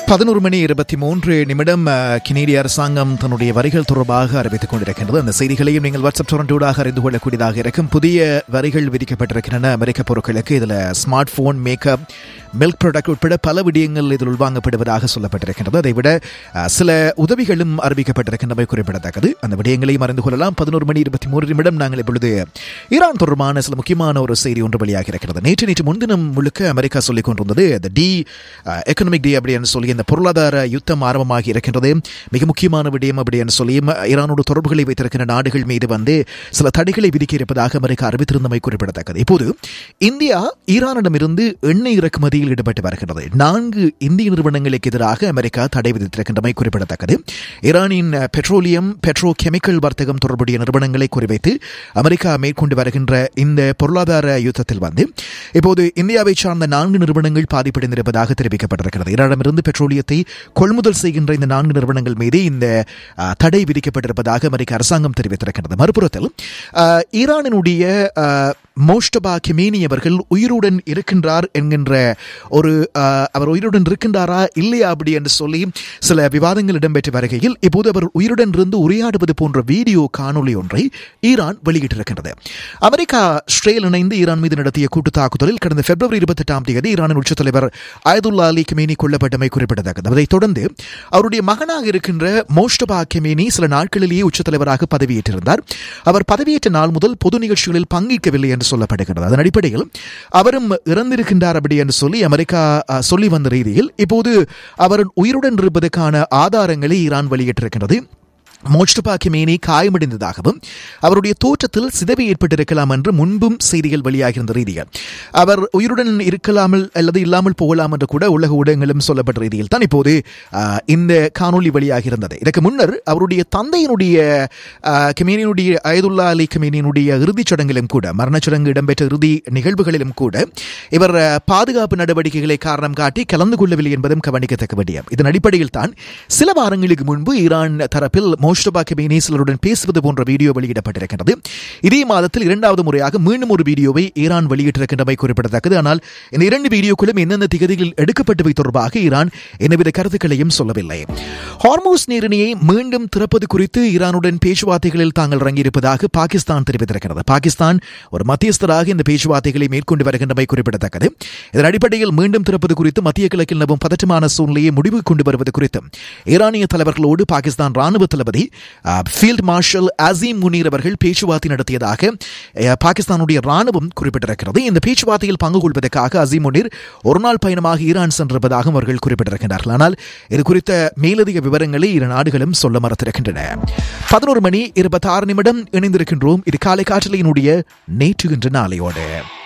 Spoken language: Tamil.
பதினோரு மணி இருபத்தி மூன்று நிமிடம் அஹ், கெனடிய அரசாங்கம் தன்னுடைய வரிகள் தொடர்பாக அறிவித்துக் கொண்டிருக்கின்றது அந்த செய்திகளையும் நீங்கள் வாட்ஸ்அப் டொரண்டோடாக அறிந்து கொள்ளக்கூடியதாக இருக்கும் புதிய வரிகள் விதிக்கப்பட்டிருக்கின்றன அமெரிக்க பொருட்களுக்கு இதில் smart phone makeup milk product உட்பட பல விடயங்கள் இதில் உள்வாங்கப்படுவதாக சொல்லப்பட்டிருக்கின்றது அதை விட அஹ், சில உதவிகளும் அறிவிக்கப்பட்டிருக்கின்றமை குறிப்பிடத்தக்கது அந்த விடயங்களையும் அறிந்து கொள்ளலாம் பதினோரு மணி இருபத்தி மூன்று நிமிடம் நாங்கள் இப்பொழுது ஈரான் தொடர்பான சில முக்கியமான ஒரு செய்தி ஒன்று வெளியாக இருக்கிறது நேற்று நேற்று முன்தினம் முழுக்க அமெரிக்கா சொல்லிக் கொண்டிருந்தது the டி எக்கனாமிக் டே அப்படின்னு சொல்லி இந்த பொருளாதார யுத்தம் ஆரம்பமாகி இருக்கின்றது மிக முக்கியமான விடயம் அப்படின்னு சொல்லி ஈரானோடு தொடர்புகளை வைத்திருக்கிற நாடுகள் மீது வந்து சில தடைகளை விதிக்க இருப்பதாக அமெரிக்கா அறிவித்திருந்தமை குறிப்பிடத்தக்கது இப்போது இந்தியா ஈரானிடமிருந்து எண்ணெய் இறக்குமதியில் ஈடுபட்டு வருகிறது நான்கு இந்திய நிறுவனங்களுக்கு எதிராக அமெரிக்கா தடை விதித்திருக்கின்றமை குறிப்பிடத்தக்கது ஈரானின் பெட்ரோலியம் பெட்ரோ கெமிக்கல் வர்த்தகம் தொடர்புடைய நிறுவனங்களை குறிவைத்து அமெரிக்கா மேற்கொண்டு வருகின்ற இந்த பொருளாதார யுத்தத்தில் வந்து இப்போது இந்தியாவை சார்ந்த நான்கு நிறுவனங்கள் பாதிப்படைந்திருப்பதாக தெரிவிக்கப்பட்டிருக்கிறது ஈரானிடமிருந்து பெட்ரோலியத்தை கொள்முதல் செய்கின்ற இந்த நான்கு நிறுவனங்கள் மீது இந்த அஹ், தடை விதிக்கப்பட்டிருப்பதாக அமெரிக்க அரசாங்கம் தெரிவித்திருக்கிறது மறுபுறத்தில் அஹ், ஈரானினுடைய அஹ், மோஸ்டபா கெமேனி அவர்கள் உயிருடன் இருக்கின்றார் என்கின்ற ஒரு அஹ், அவர் உயிருடன் இருக்கின்றாரா இல்லையா அப்படி என்று சொல்லி சில விவாதங்கள் இடம்பெற்று வருகையில் இப்போது அவர் உயிருடன் இருந்து உரையாடுவது போன்ற வீடியோ காணொளி ஒன்றை ஈரான் வெளியிட்டிருக்கின்றது அமெரிக்கா இஸ்ரேல் இணைந்து ஈரான் மீது நடத்திய கூட்டு தாக்குதலில் கடந்த பிப்ரவரி இருபத்தி எட்டாம் தேதி ஈரானின் உச்சத் தலைவர் அயதுல்லா அலி கெமேனி கொல்லப்பட்டமை குறிப்பிடத்தக்கது அதைத் தொடர்ந்து அவருடைய மகனாக இருக்கின்ற மோஸ்டபா கெமேனி சில நாட்களிலேயே உச்சத் தலைவராக பதவியேற்றிருந்தார் அவர் பதவியேற்ற நாள் முதல் பொது நிகழ்ச்சிகளில் பங்கேற்கவில்லை என்று சொல்லப்படுகிறது அதன் அடிப்படையில் அவரும் இறந்திருக்கின்றார் அப்படி என்று சொல்லி அமெரிக்கா அஹ், சொல்லி வந்த ரீதியில் இப்போது அவர் உயிருடன் இருப்பதற்கான ஆதாரங்களை ஈரான் வெளியிட்டிருக்கின்றது மோஸ்டபா கிமேனி காயமடைந்ததாகவும் அவருடைய தோற்றத்தில் சிதைவு ஏற்பட்டிருக்கலாம் என்று முன்பும் செய்திகள் வெளியாகியிருந்த ரீதியில் அவர் உயிருடன் இருக்கலாமல் அல்லது இல்லாமல் போகலாம் என்று கூட உலக ஊடகங்களும் சொல்லப்பட்ட ரீதியில் தான் இப்போது ஆஹ், இந்த காணொளி வெளியாகியிருந்தது இதற்கு முன்னர் அவருடைய தந்தையினுடைய ஆஹ், கிமேனியினுடைய அயதுல்லா அலி கிமேனியினுடைய இறுதிச் சடங்கிலும் கூட மரணச் சடங்கு இடம்பெற்ற இறுதி நிகழ்வுகளிலும் கூட இவர் ஆஹ், பாதுகாப்பு நடவடிக்கைகளை காரணம் காட்டி கலந்து கொள்ளவில்லை என்பதும் கவனிக்கத்தக்க விடயம் இதன் அடிப்படையில் தான் சில வாரங்களுக்கு முன்பு ஈரான் தரப்பில் மோஸ்டபா கெமேனி சிலருடன் பேசுவது போன்ற வீடியோ வெளியிடப்பட்டிருக்கிறது இதே மாதத்தில் இரண்டாவது முறையாக மீண்டும் ஒரு வீடியோவை ஈரான் வெளியிட்டிருக்கின்றமை குறிப்பிடத்தக்கது ஆனால் இந்த இரண்டு வீடியோக்களும் எந்தெந்த திகதிகளில் எடுக்கப்பட்டவை தொடர்பாக ஈரான் எந்தவித கருத்துக்களையும் சொல்லவில்லை ஹார்மோஸ் நீரிணையை மீண்டும் திறப்பது குறித்து ஈரானுடன் பேச்சுவார்த்தைகளில் தாங்கள் இறங்கியிருப்பதாக பாகிஸ்தான் தெரிவித்திருக்கிறது பாகிஸ்தான் ஒரு மத்தியஸ்தராக இந்த பேச்சுவார்த்தைகளை மேற்கொண்டு வருகின்றமை குறிப்பிடத்தக்கது இதன் அடிப்படையில் மீண்டும் திறப்பது குறித்து மத்திய கிழக்கில் நிலவும் பதற்றமான சூழ்நிலையை முடிவுக்கு கொண்டு வருவது குறித்து ஈரானிய தலைவர்களோடு பாகிஸ்தான் ராணுவ தளபதி அஹ், ஃபீல்ட் மார்ஷல் அசீம் முனீர் அவர்கள் பேச்சுவார்த்தை நடத்தியதாக அஹ், பாகிஸ்தானுடைய ராணுவம் குறிப்பிட்டிருக்கிறது இந்த பேச்சுவார்த்தையில் பங்கு கொள்வதற்காக அசீம் முனீர் ஒரு நாள் பயணமாக ஈரான் சென்றிருப்பதாகவும் அவர்கள் குறிப்பிட்டிருக்கிறார்கள் ஆனால் இது குறித்த மேலதிக விவரங்களை இரு நாடுகளும் சொல்ல மறுத்திருக்கின்றன பதினோரு மணி இருபத்தி ஆறு நிமிடம் இணைந்திருக்கின்றோம் இது காலை காற்றலையினுடைய நேற்று இன்று நாளையோடு